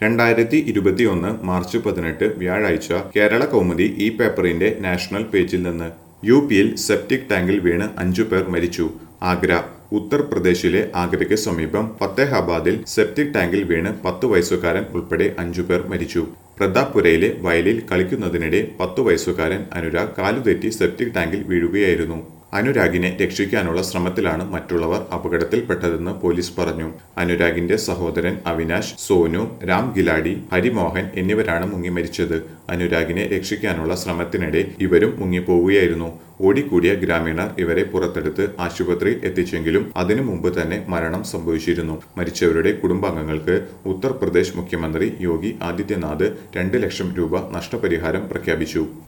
രണ്ടായിരത്തി ഇരുപത്തിയൊന്ന് മാർച്ച് പതിനെട്ട് വ്യാഴാഴ്ച കേരള കൗമുദി ഈ പേപ്പറിന്റെ നാഷണൽ പേജിൽ നിന്ന് യു പിയിൽ സെപ്റ്റിക് ടാങ്കിൽ വീണ് അഞ്ചു പേർ മരിച്ചു ആഗ്ര ഉത്തർപ്രദേശിലെ ആഗ്രയ്ക്ക് സമീപം ഫത്തേഹാബാദിൽ സെപ്റ്റിക് ടാങ്കിൽ വീണ് പത്ത് വയസ്സുകാരൻ ഉൾപ്പെടെ അഞ്ചു പേർ മരിച്ചു പ്രതാപ്പുരയിലെ വയലിൽ കളിക്കുന്നതിനിടെ പത്തു വയസ്സുകാരൻ അനുരാഗ് കാലുതെറ്റി സെപ്റ്റിക് ടാങ്കിൽ വീഴുകയായിരുന്നു അനുരാഗിനെ രക്ഷിക്കാനുള്ള ശ്രമത്തിലാണ് മറ്റുള്ളവർ അപകടത്തിൽപ്പെട്ടതെന്ന് പോലീസ് പറഞ്ഞു അനുരാഗിന്റെ സഹോദരൻ അവിനാശ് സോനു രാം ഗിലാഡി ഹരിമോഹൻ എന്നിവരാണ് മുങ്ങി മരിച്ചത് അനുരാഗിനെ രക്ഷിക്കാനുള്ള ശ്രമത്തിനിടെ ഇവരും മുങ്ങിപ്പോവുകയായിരുന്നു ഓടിക്കൂടിയ ഗ്രാമീണർ ഇവരെ പുറത്തെടുത്ത് ആശുപത്രിയിൽ എത്തിച്ചെങ്കിലും അതിനു മുമ്പ് തന്നെ മരണം സംഭവിച്ചിരുന്നു മരിച്ചവരുടെ കുടുംബാംഗങ്ങൾക്ക് ഉത്തർപ്രദേശ് മുഖ്യമന്ത്രി യോഗി ആദിത്യനാഥ് രണ്ട് ലക്ഷം രൂപ നഷ്ടപരിഹാരം പ്രഖ്യാപിച്ചു